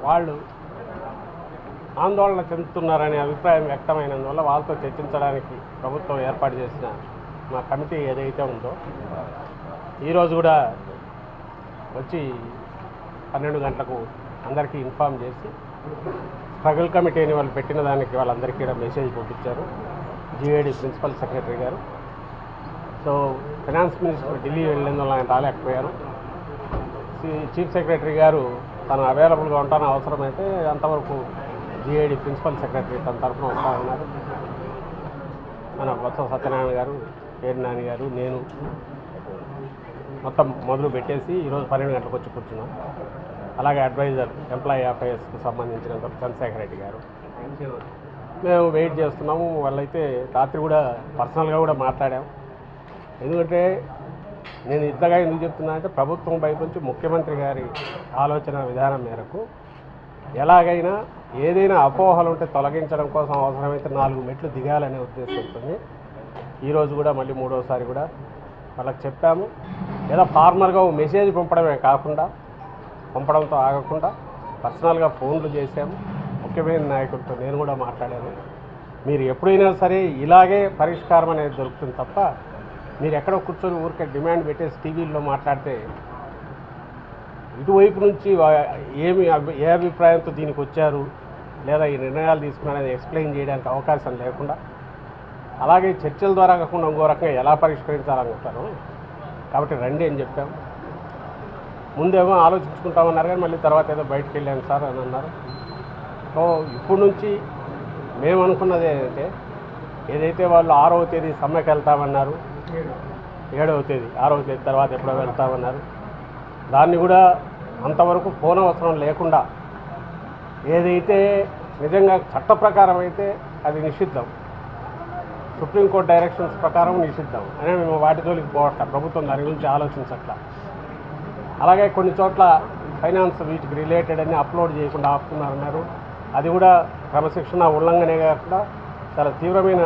వాళ్ళు ఆందోళన చెందుతున్నారనే అభిప్రాయం వ్యక్తమైనందువల్ల వాళ్ళతో చర్చించడానికి ప్రభుత్వం ఏర్పాటు చేసిన మా కమిటీ ఏదైతే ఉందో ఈరోజు కూడా వచ్చి పన్నెండు గంటలకు అందరికీ ఇన్ఫామ్ చేసి స్ట్రగుల్ కమిటీ అని వాళ్ళు పెట్టిన దానికి వాళ్ళందరికీ కూడా మెసేజ్ పంపించారు జిఏడి ప్రిన్సిపల్ సెక్రటరీ గారు సో ఫైనాన్స్ మినిస్టర్ ఢిల్లీ వెళ్ళినందువల్ల ఆయన రాలేకపోయారు సి- చీఫ్ సెక్రటరీ గారు తను అవైలబుల్గా ఉంటాను అవసరమైతే అంతవరకు జిఐడి ప్రిన్సిపల్ సెక్రటరీ తన తరఫున వస్తానన్నారు మన బొత్స సత్యనారాయణ గారు పేరు నాని గారు నేను మొత్తం మొదలు పెట్టేసి ఈరోజు పన్నెండు గంటలకు వచ్చి కూర్చున్నాం అలాగే అడ్వైజర్ ఎంప్లాయీ అఫైర్స్కి సంబంధించిన చంద్రశేఖర్ రెడ్డి గారు మేము వెయిట్ చేస్తున్నాము వాళ్ళైతే రాత్రి కూడా పర్సనల్గా కూడా మాట్లాడాం ఎందుకంటే నేను ఇంతగా ఎందుకు చెప్తున్నా అంటే ప్రభుత్వం వైపు నుంచి ముఖ్యమంత్రి గారి ఆలోచన విధానం మేరకు ఎలాగైనా ఏదైనా అపోహలు ఉంటే తొలగించడం కోసం అవసరమైతే నాలుగు మెట్లు దిగాలనే ఉద్దేశంతో ఈరోజు కూడా మళ్ళీ మూడోసారి కూడా వాళ్ళకి చెప్పాము లేదా ఫార్మల్గా ఓ మెసేజ్ పంపడమే కాకుండా పంపడంతో ఆగకుండా పర్సనల్గా ఫోన్లు చేశాము ముఖ్యమైన నాయకుడితో నేను కూడా మాట్లాడాను మీరు ఎప్పుడైనా సరే ఇలాగే పరిష్కారం అనేది దొరుకుతుంది తప్ప మీరు ఎక్కడో కూర్చొని ఊరికే డిమాండ్ పెట్టేసి టీవీల్లో మాట్లాడితే ఇటువైపు నుంచి వా- ఏమి అభి- ఏ అభిప్రాయంతో దీనికి వచ్చారు లేదా ఈ నిర్ణయాలు తీసుకున్నది ఎక్స్ప్లెయిన్ చేయడానికి అవకాశం లేకుండా అలాగే చర్చల ద్వారా కాకుండా ఇంకో రకంగా ఎలా పరిష్కరించాలనుకుంటాను కాబట్టి రండి అని చెప్పాం ముందేమో ఆలోచించుకుంటామన్నారు కానీ మళ్ళీ తర్వాత ఏదో బయటకు వెళ్ళాను సార్ అని అన్నారు సో ఇప్పుడు నుంచి మేము అనుకున్నది ఏంటంటే ఏదైతే వాళ్ళు ఆరవ తేదీ సమ్మెకి వెళ్తామన్నారు ఏడవ తేదీ ఆరవ తేదీ తర్వాత ఎప్పుడో వెళ్తామన్నారు దాన్ని కూడా అంతవరకు పోనవసరం లేకుండా ఏదైతే నిజంగా చట్ట ప్రకారం అయితే అది నిషిద్ధం సుప్రీంకోర్టు డైరెక్షన్స్ ప్రకారం నిషిద్ధం అని మేము వాటి జోలికి పోవట్ల ప్రభుత్వం దాని గురించి ఆలోచించట్ల అలాగే కొన్ని చోట్ల ఫైనాన్స్ వీటికి రిలేటెడ్ అని అప్లోడ్ చేయకుండా ఆపుతున్నారన్నారు అది కూడా క్రమశిక్షణ ఉల్లంఘనే కాకుండా చాలా తీవ్రమైన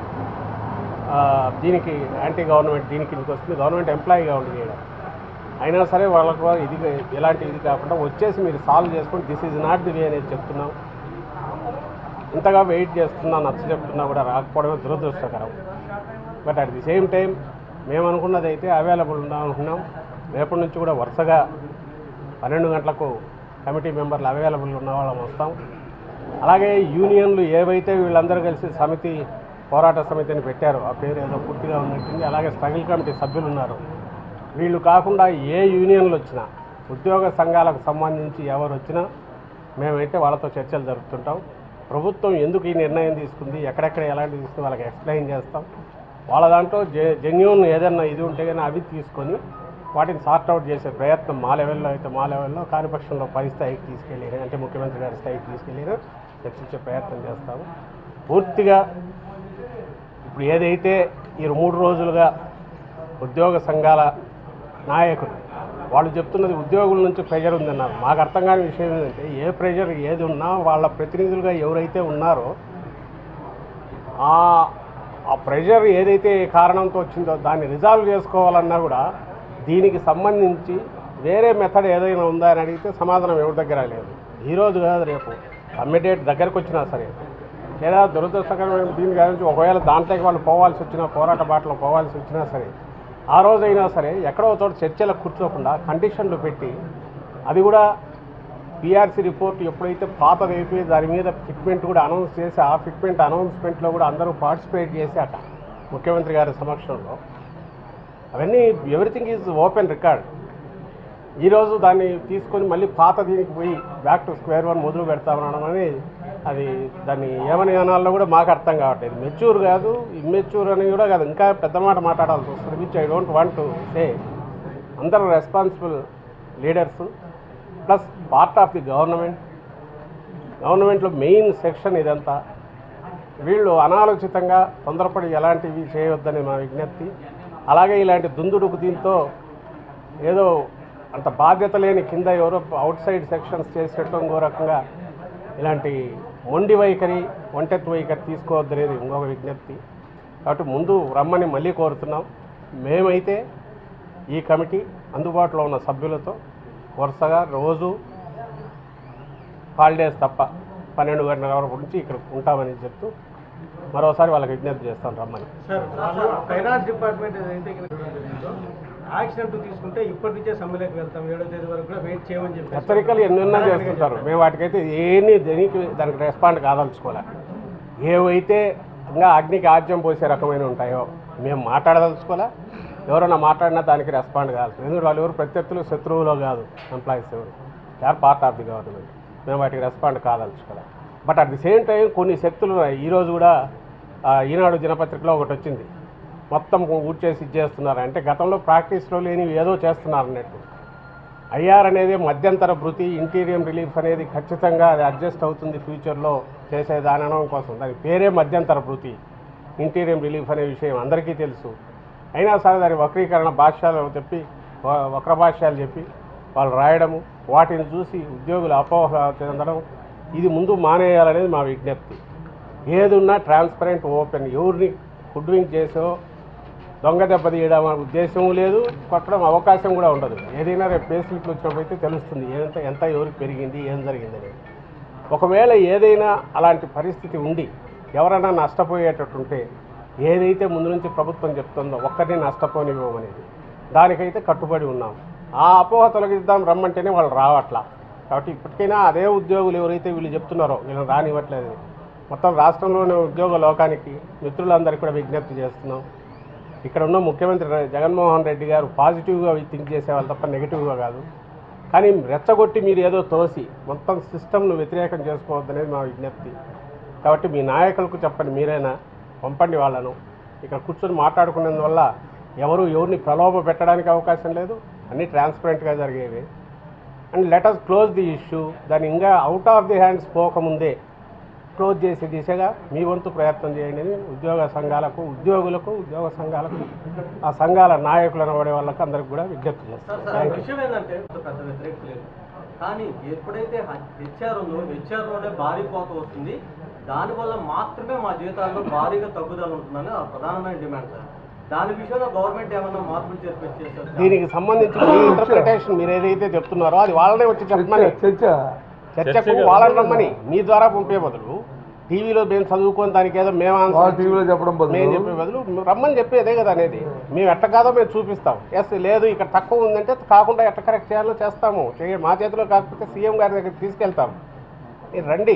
ఆ, దీనికి యాంటీ గవర్నమెంట్ దీనికి దీనికి వస్తుంది గవర్నమెంట్ ఎంప్లాయీగా ఉండి చేయడం అయినా సరే వాళ్ళకు కూడా ఇది ఎలాంటి ఇది కాకుండా వచ్చేసి మీరు సాల్వ్ చేసుకొని this is not the way అనేది చెప్తున్నాం ఇంతగా వెయిట్ చేస్తున్నా నచ్చ చెప్తున్నా కూడా రాకపోవడమే దురదృష్టకరం but at the same time మేము అనుకున్నది అయితే అవైలబుల్ ఉందాం అనుకున్నాం రేపటి నుంచి కూడా వరుసగా పన్నెండు గంటలకు కమిటీ మెంబర్లు అవైలబుల్ ఉన్న వాళ్ళం వస్తాం అలాగే యూనియన్లు ఏవైతే వీళ్ళందరూ కలిసి సమితి పోరాట సమితిని పెట్టారో ఆ పేరు ఏదో పూర్తిగా ఉన్నట్టుంది అలాగే స్ట్రగుల్ కమిటీ సభ్యులు ఉన్నారు వీళ్ళు కాకుండా ఏ యూనియన్లు వచ్చినా ఉద్యోగ సంఘాలకు సంబంధించి ఎవరు వచ్చినా మేమైతే వాళ్ళతో చర్చలు జరుపుతుంటాం ప్రభుత్వం ఎందుకు ఈ నిర్ణయం తీసుకుంది ఎక్కడెక్కడ ఎలాంటి తీసుకుంది వాళ్ళకి ఎక్స్ప్లెయిన్ చేస్తాం వాళ్ళ దాంట్లో జె జెన్యున్ ఏదైనా ఇది ఉంటే కానీ అవి తీసుకొని వాటిని సార్ట్ అవుట్ చేసే ప్రయత్నం మా లెవెల్లో అయితే మా లెవెల్లో కానిపక్షంలో పై స్థాయికి తీసుకెళ్ళి అంటే ముఖ్యమంత్రి గారి స్థాయికి తీసుకెళ్ళి చర్చించే ప్రయత్నం చేస్తాము పూర్తిగా ఇప్పుడు ఏదైతే ఈ మూడు రోజులుగా ఉద్యోగ సంఘాల నాయకులు వాళ్ళు చెప్తున్నది ఉద్యోగుల నుంచి ప్రెషర్ ఉందన్నారు మాకు అర్థం కాని విషయం ఏంటంటే ఏ ప్రెషర్ ఏది ఉన్నా వాళ్ళ ప్రతినిధులుగా ఎవరైతే ఉన్నారో ఆ ఆ ప్రెషర్ ఏదైతే కారణంతో వచ్చిందో దాన్ని రిజాల్వ్ చేసుకోవాలన్నా కూడా దీనికి సంబంధించి వేరే మెథడ్ ఏదైనా ఉందా అని అడిగితే సమాధానం ఎవరి దగ్గర లేదు ఈరోజు కాదు రేపు సమ్మె డేట్ దగ్గరకు వచ్చినా సరే లేదా దురదృష్టకరమైన దీని గురించి ఒకవేళ దాంట్లోకి వాళ్ళు పోవాల్సి వచ్చినా పోరాట బాటలో పోవాల్సి వచ్చినా సరే ఆ రోజైనా సరే ఎక్కడో ఒక చోట చర్చలకు కూర్చోకుండా కండిషన్లు పెట్టి అది కూడా పిఆర్సీ రిపోర్ట్ ఎప్పుడైతే పాతది అయిపోయి దాని మీద ఫిట్మెంట్ కూడా అనౌన్స్ చేసి ఆ ఫిట్మెంట్ అనౌన్స్మెంట్లో కూడా అందరూ పార్టిసిపేట్ చేశాక ముఖ్యమంత్రి గారి సమక్షంలో అవన్నీ ఎవ్రీథింగ్ ఈజ్ ఓపెన్ రికార్డ్ ఈరోజు దాన్ని తీసుకొని మళ్ళీ పాత దీనికి పోయి బ్యాక్ టు స్క్వేర్ వన్ మొదలు పెడతామనడం అని అది దాన్ని ఏమని అనాలో కూడా మాకు అర్థం కావట్లేదు మెచ్యూర్ కాదు ఇమ్మెచ్యూర్ అని కూడా కాదు ఇంకా పెద్ద మాట మాట్లాడాల్సి వస్తుంది which I don't want to say అందరూ responsible leaders plus part of the government గవర్నమెంట్లో మెయిన్ సెక్షన్ ఇదంతా వీళ్ళు అనాలోచితంగా తొందరపడి ఎలాంటివి చేయవద్దని మా విజ్ఞప్తి అలాగే ఇలాంటి దుందుడుకు దీంతో ఏదో అంత బాధ్యత లేని కింద ఎవరో అవుట్ సైడ్ సెక్షన్స్ చేసేటట్టు ఇంకో రకంగా ఇలాంటి మొండి వైఖరి ఒంటెత్తు వైఖరి తీసుకోవద్దనేది ఇంకొక విజ్ఞప్తి కాబట్టి ముందు రమ్మని మళ్ళీ కోరుతున్నాం మేమైతే ఈ కమిటీ అందుబాటులో ఉన్న సభ్యులతో వరుసగా రోజు హాలిడేస్ తప్ప పన్నెండు గంటల వరకు నుంచి ఇక్కడ ఉంటామని చెప్తూ మరోసారి వాళ్ళకి విజ్ఞప్తి చేస్తాను రమ్మని సార్ వాళ్ళు ఫైనాన్స్ డిపార్ట్మెంట్ ఏదైతే యాక్షన్ అంటూ తీసుకుంటే ఇప్పటి నుంచే సమ్మెలోకి వెళ్తాం ఏడో తేదీ వరకు కూడా వెయిట్ చేయమని చెప్పి హెచ్చరికలు ఎన్నెన్నో చేస్తుంటారు మేము వాటికైతే ఏమీ దేనికి దానికి రెస్పాండ్ కాదలుచుకోలే ఏవైతే ఇంకా అగ్నికి ఆజ్యం పోసే రకమైన ఉంటాయో మేము మాట్లాడదలుచుకోలే ఎవరైనా మాట్లాడినా దానికి రెస్పాండ్ కాదు ఎందుకంటే వాళ్ళు ఎవరు ప్రత్యర్థులు శత్రువులో కాదు ఎంప్లాయీస్ ఎవరు they are part of the government మేము వాటికి రెస్పాండ్ కాదలుచుకోలే but at the same time కొన్ని శక్తులు ఉన్నాయి ఈరోజు కూడా ఆ, ఈనాడు దినపత్రికలో ఒకటి వచ్చింది మొత్తం ఊడ్చేసి ఇచ్చేస్తున్నారు అంటే గతంలో ప్రాక్టీస్లో లేనివి ఏదో చేస్తున్నారు అన్నట్టు ఐఆర్ అనేది మధ్యంతర భృతి ఇంటీరియం రిలీఫ్ అనేది ఖచ్చితంగా అది అడ్జస్ట్ అవుతుంది ఫ్యూచర్లో చేసే దానడం కోసం దాని పేరే మధ్యంతర భృతి ఇంటీరియం రిలీఫ్ అనే విషయం అందరికీ తెలుసు అయినా సరే దాని వక్రీకరణ భాష్యాలు చెప్పి వ- వక్ర భాష్యాలు చెప్పి వాళ్ళు రాయడము వాటిని చూసి ఉద్యోగులు అపోహ చెందడం ఇది ముందు మానేయాలనేది మా విజ్ఞప్తి ఏది ఉన్నా ట్రాన్స్పరెంట్ ఓపెన్ ఎవరిని హుడ్వింగ్ చేసో దొంగ దెబ్బ తీయడం అనే ఉద్దేశం లేదు కొట్టడం అవకాశం కూడా ఉండదు ఏదైనా రేపు పే స్లిప్లు వచ్చినప్పుడైతే తెలుస్తుంది ఎంత ఎంత ఎవరికి పెరిగింది ఏం జరిగింది అనేది ఒకవేళ ఏదైనా అలాంటి పరిస్థితి ఉండి ఎవరైనా నష్టపోయేటట్టుంటే ఏదైతే ముందు నుంచి ప్రభుత్వం చెప్తుందో ఒక్కరిని నష్టపోనివ్వమనేది దానికైతే కట్టుబడి ఉన్నాం ఆ అపోహ తొలగిద్దాం రమ్మంటేనే వాళ్ళు రావట్లా కాబట్టి ఇప్పటికైనా అదే ఉద్యోగులు ఎవరైతే వీళ్ళు చెప్తున్నారో వీళ్ళని రానివ్వట్లేదు మొత్తం రాష్ట్రంలోని ఉద్యోగ లోకానికి మిత్రులందరికీ కూడా విజ్ఞప్తి చేస్తున్నాం ఇక్కడ ఉన్న ముఖ్యమంత్రి ర- జగన్మోహన్ రెడ్డి గారు పాజిటివ్గా థింక్ చేసేవాళ్ళు తప్ప నెగిటివ్గా కాదు కానీ రెచ్చగొట్టి మీరు ఏదో తోసి మొత్తం సిస్టమ్ను వ్యతిరేకం చేసుకోవద్దనేది మా విజ్ఞప్తి కాబట్టి మీ నాయకులకు చెప్పండి మీరైనా పంపండి వాళ్ళను ఇక్కడ కూర్చొని మాట్లాడుకున్నందువల్ల ఎవరు ఎవరిని ప్రలోభ పెట్టడానికి అవకాశం లేదు అన్నీ ట్రాన్స్పరెంట్గా జరిగేవి and let us close the issue దాన్ని ఇంకా అవుట్ ఆఫ్ ది హ్యాండ్స్ పోకముందే క్లోజ్ చేసే దిశగా మీ వంతు ప్రయత్నం చేయండి అని ఉద్యోగ సంఘాలకు ఉద్యోగులకు ఉద్యోగ సంఘాలకు ఆ సంఘాల నాయకులు అనబడే వాళ్ళకి అందరికి కూడా విజ్ఞప్తి సార్ చేస్తాను సార్ థ్యాంక్ యూ విషయం ఏంటంటే పెద్ద వ్యతిరేకత లేదు కానీ ఎప్పుడైతే హెచ్ఆర్ ఉందో హెచ్ఆర్లోనే భారీ కోత వస్తుంది దానివల్ల మాత్రమే మా జీతాల్లో భారీగా తగ్గుదల ఉంటుందని ఆ ప్రధానమైన డిమాండ్ సార్ దాని విషయంలో గవర్నమెంట్ ఏమన్నా మార్పులు చేర్పి చేస్తారు దీనికి సంబంధించి మీ ఇంటర్ప్రిటేషన్ మీరు ఏదైతే చెప్తున్నారో అది వాళ్ళనే వచ్చి చెప్పమని చర్చ చర్చకు వాళ్ళని రమ్మని మీ ద్వారా పంపే బదులు టీవీలో మేము చదువుకొని దానికి ఏదో మేము వాళ్ళ ఆన్సర్ టీవీలో చెప్పడం మేము బదులు చెప్పే బదులు రమ్మని చెప్పేదే కదా అనేది మేము ఎట్ట కాదో మేము చూపిస్తాం ఎస్ లేదు ఇక్కడ తక్కువ ఉందంటే కాకుండా ఎట్ట కరెక్ట్ చేయాలో చేస్తాము చేయ మా చేతిలో కాకపోతే సీఎం గారి దగ్గరికి తీసుకెళ్తాం మీరు రండి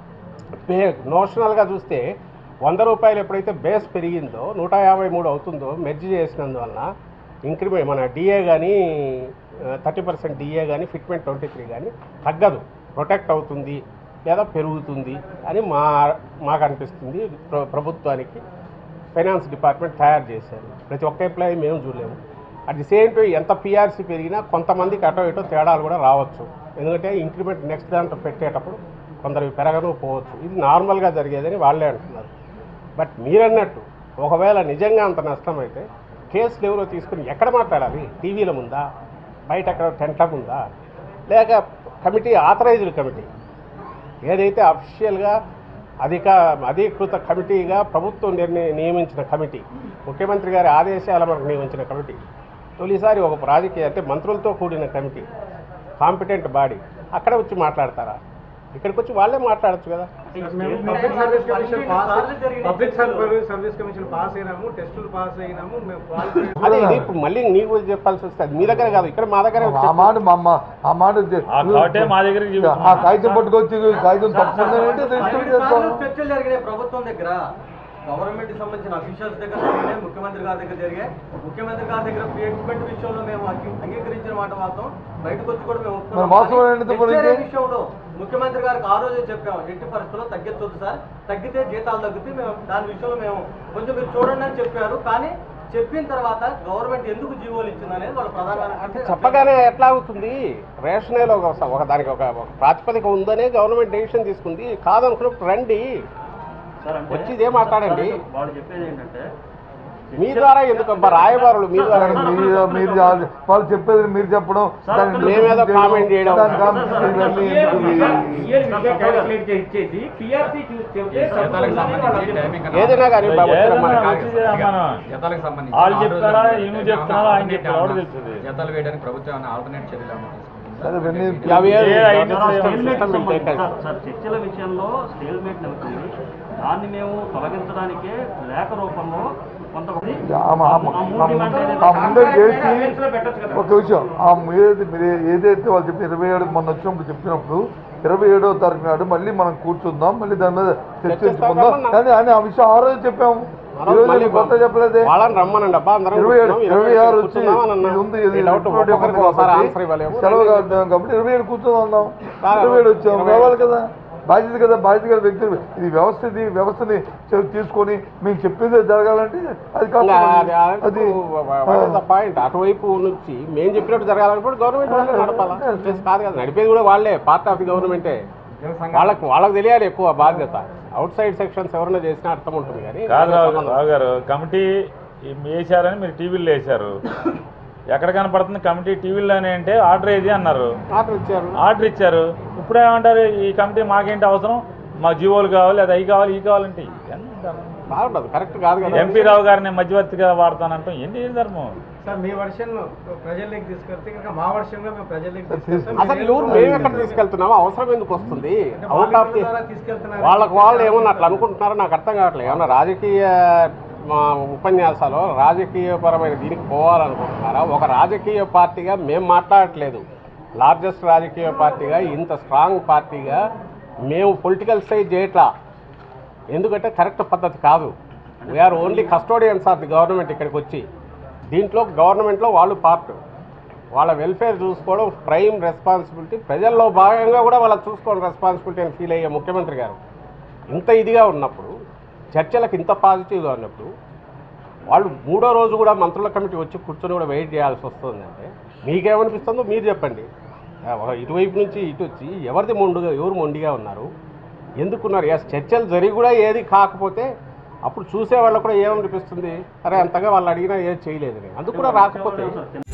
పే నోషనల్గా చూస్తే వంద రూపాయలు ఎప్పుడైతే బేస్ పెరిగిందో నూట యాభై మూడు అవుతుందో మెర్జ్ చేసినందువలన ఇంక్రిమెంట్ మన డిఏ కానీ థర్టీ పర్సెంట్ డిఏ కానీ ఫిట్మెంట్ ట్వంటీ త్రీ కానీ తగ్గదు ప్రొటెక్ట్ అవుతుంది లేదా పెరుగుతుంది అని మా మాకు అనిపిస్తుంది ప్ర- ప్రభుత్వానికి ఫైనాన్స్ డిపార్ట్మెంట్ తయారు చేశారు ప్రతి ఒక్క ఎంప్లాయీ మేము చూడలేము అట్ ది సేమ్ టైం ఎంత పిఆర్సీ పెరిగినా కొంతమందికి అటో ఇటో తేడాలు కూడా రావచ్చు ఎందుకంటే ఇంక్రిమెంట్ నెక్స్ట్ దాంట్లో పెట్టేటప్పుడు కొందరికి పెరగను పోవచ్చు ఇది నార్మల్గా జరిగేదని వాళ్ళే అంటున్నారు బట్ మీరన్నట్టు ఒకవేళ నిజంగా అంత నష్టమైతే కేసులు ఎవరో తీసుకుని ఎక్కడ మాట్లాడాలి టీవీల ముందా బయట ఎక్కడ టెంట్ల ముందా లేక కమిటీ ఆథరైజ్డ్ కమిటీ ఏదైతే అఫీషియల్గా అధిక అధీకృత కమిటీగా ప్రభుత్వం నిర్ణయ నియమించిన కమిటీ ముఖ్యమంత్రి గారి ఆదేశాల మనకు నియమించిన కమిటీ తొలిసారి ఒక రాజకీయ అంటే మంత్రులతో కూడిన కమిటీ కాంపిటెంట్ బాడీ అక్కడ వచ్చి మాట్లాడతారా ఇక్కడికి వచ్చి వాళ్ళే మాట్లాడచ్చు కదా public service commission pass public service service commission pass అయినాము టెస్టులు పాస్ అయినాము మేము qualify అదే ఇది ఇప్పుడు మళ్ళీ నీకు చెప్పాల్సి వస్తుంది మీ దగ్గర కాదు ఇక్కడ మా దగ్గర ఆ మాట మా అమ్మ ఆ మాట చె- ఆ కాబట్టే మా దగ్గరికి చెబుతున్నాం. ఆ కాగితం పట్టుకొచ్చి కాగితం తప్పుతుందంటే ఎనిమిది సార్లు చర్చలు జరిగినాయి ప్రభుత్వం దగ్గర గవర్నమెంట్ కి సంబంధించిన అఫీషియల్స్ దగ్గర జరిగినాయి ముఖ్యమంత్రి గారి దగ్గర జరిగాయి ముఖ్యమంత్రి గారి దగ్గర ట్రీట్మెంట్ విషయంలో మేము అంగీ- అంగీకరించిన మాట వాస్తవం బయటకు వచ్చి కూడా మేము ఒప్పుకున్నాం. మరి వాస్తవం కానీ ఏంటి మరి HRA ఇది? విషయంలో ముఖ్యమంత్రి గారికి ఆ రోజే చెప్పాము ఎట్టి పరిస్థితుల్లో తగ్గించొద్దు సార్ తగ్గితే జీతాలు తగ్గితే మేము దాని విషయంలో మేము కొంచెం మీరు చూడండి అని చెప్పారు కానీ చెప్పిన తర్వాత గవర్నమెంట్ ఎందుకు జీవోలు ఇచ్చిందనేది వాళ్ళ ప్రధానమైన అంటే చెప్పగానే ఎట్లా అవుతుంది రేషనేలో ఒక ఒక దానికి ఒక ఒక ప్రాతిపదిక ఉందనే గవర్నమెంట్ డెసిషన్ తీసుకుంది కాదనుకున్నప్పుడు రండి సార్ అంటే వచ్చి ఇదే మాట్లాడండి వాళ్ళు చెప్పేది ఏంటంటే మీ ద్వారా ఎందుకు అబ్బా రాయబారులు మీ ద్వారా సార్, మీరు మీరు చా- వాళ్ళు చెప్పేది మీరు చెప్పడం సార్, దాన్ని మేమేదో చేయడం, కామెంట్ చేయడం. దాన్ని కామెంట్ చేయడం ఇవన్నీ ఎందుకు ఇవి? ఏదైనా కానీ బాబు ఏదైనా వచ్చిన మాట. వచ్చి మనం జతాలకు సంబంధించి వాళ్ళు ఆ రోజు చెప్తారా, ఏమన్నా ఈయన చెప్తారా, ఆయన alternate చెప్తారా, ఎవరు ఏమన్నా తెలుస్తుంది. జతాలు వేయడానికి ప్రభుత్వం ఏమైనా ఆల్టర్నేట్ చర్యలు ఏమైనా తీసుకుంటుందా సరే ఇవన్నీ అవి ఏ- ఏ అయినా system- stalemate system will take us. Sir, sir చర్చల విషయంలో స్టేల్మేట్ నెలకొంది దాన్ని మేము తొలగించడానికే లేఖ రూపంలో కొంతమంది ఆమె ఆమె- ఆ మూడు డిమాండ్ ఏదైతే ఆ ముందే చేసి అవేర్స్లో పెట్టొచ్చు కదా. ఒక విషయం ఆ మీరేది మీరు ఏదైతే వాళ్ళు చెప్పి ఇరవై ఏడు మొన్న వచ్చినప్పుడు చెప్పినప్పుడు ఇరవై ఏడవ తారీఖు నాడు మళ్ళీ మనం కూర్చుందాం మళ్ళీ దాని మీద చర్చించుకుందాం చర్చిస్తాం కానీ అని ఆ విషయం ఆ రోజు చెప్పాము ఆ ఈ రోజు రోజు మళ్ళీ కొత్త చెప్పలేదే వాళ్ళని రమ్మనండి అబ్బా అందరం ఇరవై ఏడు కూర్చున్నాం, ఇరవై ఆరు వచ్చి కూర్చున్నాం అని అన్నా. ఇది ఉంది ఇది ఈ డౌట్ ఇంక్లూడ్ ఒక్కొక్కరికి ఉంది ఒకసారి కాబట్టి ఆన్సర్ ఇవ్వలేము సెలవు కాదు కాబట్టి ఇరవై ఏడు కూర్చొని ఉన్నాం కాదు, ఇరవై ఏడు వచ్చాము ఇరవై రావాలి కదా బాధ్యత కదా బాధ్యత కదా వ్యక్తులు ఇది వ్యవస్థ ఇది వ్యవస్థని చె- తీసుకొని మేము చెప్పిందే జరగాలంటే అది కాదు అది ఆ, పాయింట్ అటువైపు నుంచి మేము చెప్పినట్టు జరగాలనుకుంటే గవర్నమెంట్ వాళ్ళే నడపాలా చేసి కాదు కదా నడిపేది కూడా వాళ్ళే పార్ట్ ఆఫ్ ది గవర్నమెంటే వాళ్ళకు వాళ్ళకి తెలియాలి ఎక్కువ బాధ్యత అవుట్ సైడ్ సెక్షన్స్ ఎవరైనా చేసినా అర్థం ఉంటుంది కానీ కాదు రావు గారు- రావు గారు కమిటీ ఈ- వేశారని మీరు టీవీలో వేశారు ఎక్కడ కనపడుతుంది కమిటీ టీవీలోనే అంటే ఆర్డర్ ఏది అన్నారు ఆర్డర్ ఇచ్చారు ఆర్డర్ ఇచ్చారు ఇప్పుడు ఏమంటారు ఈ కమిటీ మాకేంటి అవసరం మాకు జీవోలు కావాలి అది అవి కావాలి ఈ కావాలంటే ఎంత బాగుంటుంది కరెక్ట్ కాదు కదా ఎంపీ రావు గారిని మధ్యవర్తిగా వాడతానంటాం ఏంటి ఏం ధర్మం సార్ మీ వర్షన్ ప్రజల్లోకి తీసుకెళ్తే కనుక మా వర్షన్గా మేము ప్రజల్లోకి సార్, తీసుకెళ్తాం అసలు ఎవరు మేము ఎక్కడ తీసుకెళ్తున్నామో అవసరం ఎందుకు వస్తుంది అవుట్ ఆఫ్ ది ద్వారా తీసుకెళ్తున్నారు వాళ్ళకు వాళ్ళు ఏమన్నా అట్లా అనుకుంటున్నారో నాకు అర్థం కావట్లేదు ఏమన్నా రాజకీయ మా ఉపన్యాసాలు రాజకీయపరమైన దీనికి పోవాలనుకుంటున్నారా ఒక రాజకీయ పార్టీగా మేము మాట్లాడట్లేదు లార్జెస్ట్ రాజకీయ పార్టీగా ఇంత స్ట్రాంగ్ పార్టీగా మేము పొలిటికల్ సైజ్ చేయట్లా ఎందుకంటే కరెక్ట్ పద్ధతి కాదు we are only custodians of the government ఇక్కడికి వచ్చి దీంట్లో గవర్నమెంట్లో వాళ్ళు పార్ట్ వాళ్ళ వెల్ఫేర్ చూసుకోవడం ప్రైమ్ రెస్పాన్సిబిలిటీ ప్రజల్లో భాగంగా కూడా వాళ్ళకి చూసుకోవడం రెస్పాన్సిబిలిటీ అని ఫీల్ అయ్యే ముఖ్యమంత్రి గారు ఇంత ఇదిగా ఉన్నప్పుడు చర్చలకు ఇంత పాజిటివ్గా ఉన్నప్పుడు వాళ్ళు మూడో రోజు కూడా మంత్రుల కమిటీ వచ్చి కూర్చొని కూడా వెయిట్ చేయాల్సి వస్తుందంటే మీకేమనిపిస్తుందో మీరు చెప్పండి ఆ, ఇటువైపు నుంచి ఇటు వచ్చి ఎవరిది మొండుగా ఎవరు మొండిగా ఉన్నారు ఎందుకున్నారు ఎస్ చర్చలు జరిగి కూడా ఏది కాకపోతే అప్పుడు చూసే వాళ్ళకు కూడా ఏమనిపిస్తుంది అరే అంతగా వాళ్ళు అడిగినా ఏది చేయలేదు అందుకు కూడా రాకపోతే